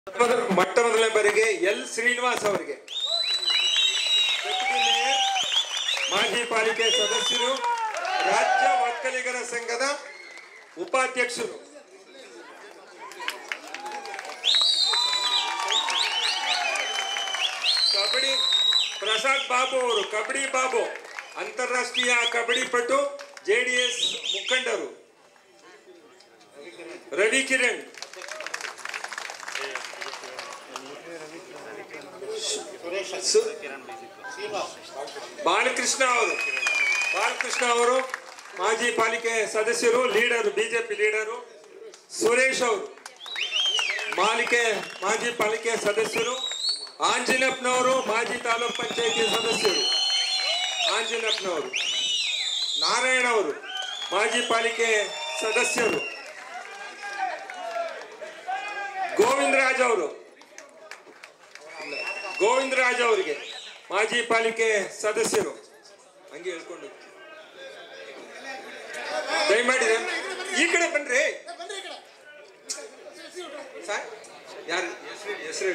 ಮೊದಲ- ಮೊಟ್ಟ ಮೊದಲನೇ ಬಾರಿಗೆ ಎಲ್ ಶ್ರೀನಿವಾಸ್ ಅವರಿಗೆ ಡೆಪ್ಯೂಟಿ ಮೇಯರ್ ಮಾಜಿ ಪಾಲಿಕೆ ಸದಸ್ಯರು ರಾಜ್ಯ ಒಕ್ಕಲಿಗರ ಸಂಘದ ಉಪಾಧ್ಯಕ್ಷರು ಕಬಡ್ಡಿ ಪ್ರಸಾದ್ ಬಾಬು ಅವರು ಕಬಡ್ಡಿ ಬಾಬು ಅಂತಾರಾಷ್ಟ್ರೀಯ ಕಬಡ್ಡಿ ಪಟು ಜೆಡಿಎಸ್ ಮುಖಂಡರು ರವಿ ಕಿರಣ್ ಸು- ಬಾಲಕೃಷ್ಣ ಅವರು ಬಾಲಕೃಷ್ಣ ಅವರು ಮಾಜಿ ಪಾಲಿಕೆ ಸದಸ್ಯರು ಲೀಡರ್ ಬಿಜೆಪಿ ಲೀಡರು ಸುರೇಶ್ ಅವರು ಮಾಲಿಕೆ ಮಾಜಿ ಪಾಲಿಕೆ ಸದಸ್ಯರು ಆಂಜನಪ್ಪನವರು ಮಾಜಿ ತಾಲೂಕ್ ಪಂಚಾಯತಿ ಸದಸ್ಯರು ಆಂಜನಪ್ಪನವರು ನಾರಾಯಣ ಅವರು ಮಾಜಿ ಪಾಲಿಕೆ ಸದಸ್ಯರು ಗೋವಿಂದರಾಜ್ ಅವರು ಗೋವಿಂದರಾಜ್ ಅವರಿಗೆ ಮಾಜಿ ಪಾಲಿಕೆ ಸದಸ್ಯರು ಹಂಗೆ ಹೇಳ್ಕೊಂಡು ದಯಮಾಡಿ ಈ ಕಡೆ ಬನ್ರಿ ಸರ್ ಯಾರು ಹೆಸರು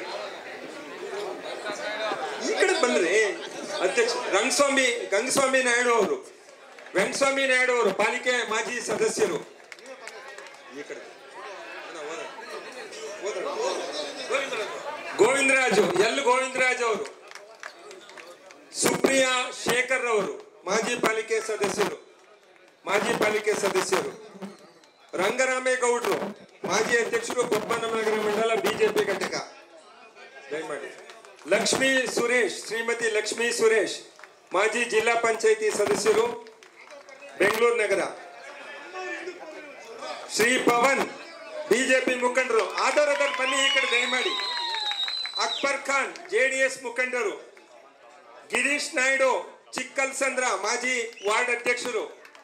ಈ ಕಡೆ ಬನ್ರಿ ಅಧ್ಯಕ್ಷ ರಂಗಸ್ವಾಮಿ ಗಂಗಸ್ವಾಮಿ ನಾಯ್ಡು ಅವರು ವೆಂಕಸ್ವಾಮಿ ನಾಯ್ಡು ಅವರು ಪಾಲಿಕೆ ಮಾಜಿ ಸದಸ್ಯರು ಈ ಕಡೆ ಹೋದ್ರ? ಹೋದ್ರ? ಗೋವಿಂದರಾಜು ಎಲ್ ಗೋವಿಂದರಾಜ್ ಅವರು ಸುಪ್ರಿಯಾ ಶೇಖರ್ ಅವರು ಮಾಜಿ ಪಾಲಿಕೆ ಸದಸ್ಯರು ಮಾಜಿ ಪಾಲಿಕೆ ಸದಸ್ಯರು ರಂಗರಾಮೇಗೌಡರು ಮಾಜಿ ಅಧ್ಯಕ್ಷರು ಕೊಪ್ಪನಗರ ಮಂಡಲ ಬಿಜೆಪಿ ಘಟಕ ದಯಮಾಡಿ ಲಕ್ಷ್ಮೀ ಸುರೇಶ್ ಶ್ರೀಮತಿ ಲಕ್ಷ್ಮೀ ಸುರೇಶ್ ಮಾಜಿ ಜಿಲ್ಲಾ ಪಂಚಾಯಿತಿ ಸದಸ್ಯರು ಬೆಂಗಳೂರು ನಗರ ಶ್ರೀ ಪವನ್ ಬಿಜೆಪಿ ಮುಖಂಡರು ಆಧಾರದಲ್ಲಿ ಬನ್ನಿ ಈ ಕಡೆ ದಯಮಾಡಿ ಅಕ್ಬರ್ ಖಾನ್ ಜೆಡಿಎಸ್ ಮುಖಂಡರು ಗಿರೀಶ್ ನಾಯ್ಡು ಚಿಕ್ಕಲ್ಸಂದ್ರ ಮಾಜಿ ವಾರ್ಡ್ ಅಧ್ಯಕ್ಷರು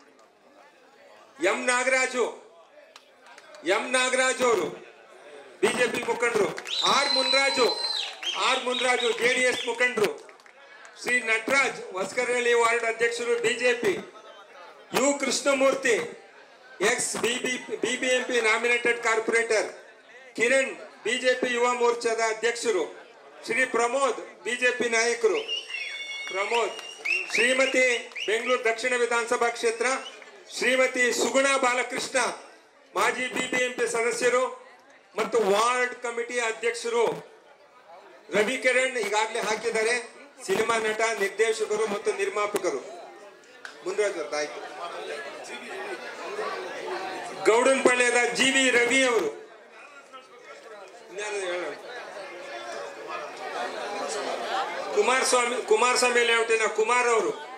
ಎಂ ನಾಗರಾಜು ಎಂ ನಾಗರಾಜು ಅವರು ಬಿಜೆಪಿ ಮುಖಂಡರು R Munraju R Munraju JDS ಮುಖಂಡರು ಶ್ರೀ ನಟರಾಜ್ ಹೊಸಕರಹಳ್ಳಿ ವಾರ್ಡ್ ಅಧ್ಯಕ್ಷರು BJP U Krishnamurthy ex BB BBMP nominated corporator Kiran BJP ಯುವ ಮೋರ್ಚಾದ ಅಧ್ಯಕ್ಷರು ಶ್ರೀ ಪ್ರಮೋದ್ ಬಿಜೆಪಿ ನಾಯಕರು ಪ್ರಮೋದ್ ಶ್ರೀಮತಿ ಬೆಂಗಳೂರು ದಕ್ಷಿಣ ವಿಧಾನಸಭಾ ಕ್ಷೇತ್ರ ಶ್ರೀಮತಿ ಸುಗುಣ ಬಾಲಕೃಷ್ಣ ಮಾಜಿ ಬಿಬಿಎಂಪಿ ಸದಸ್ಯರು ಮತ್ತು ವಾರ್ಡ್ ಕಮಿಟಿ ಅಧ್ಯಕ್ಷರು ರವಿ ಕಿರಣ್ ಈಗಾಗಲೇ ಹಾಕಿದ್ದಾರೆ ಸಿನಿಮಾ ನಟ ನಿರ್ದೇಶಕರು ಮತ್ತು ನಿರ್ಮಾಪಕರು ಮುಂದುವರೆದ ಆಯ್ತು ಗೌಡನಪಾಳ್ಯದ ಜಿ ವಿ ರವಿ ಅವರು ಇನ್ಯಾರು ಹೇಳೋಣ? ಕುಮಾರಸ್ವಾಮಿ ಕುಮಾರಸ್ವಾಮಿ ಲೇಔಟಿನ ಕುಮಾರ್ ಅವರು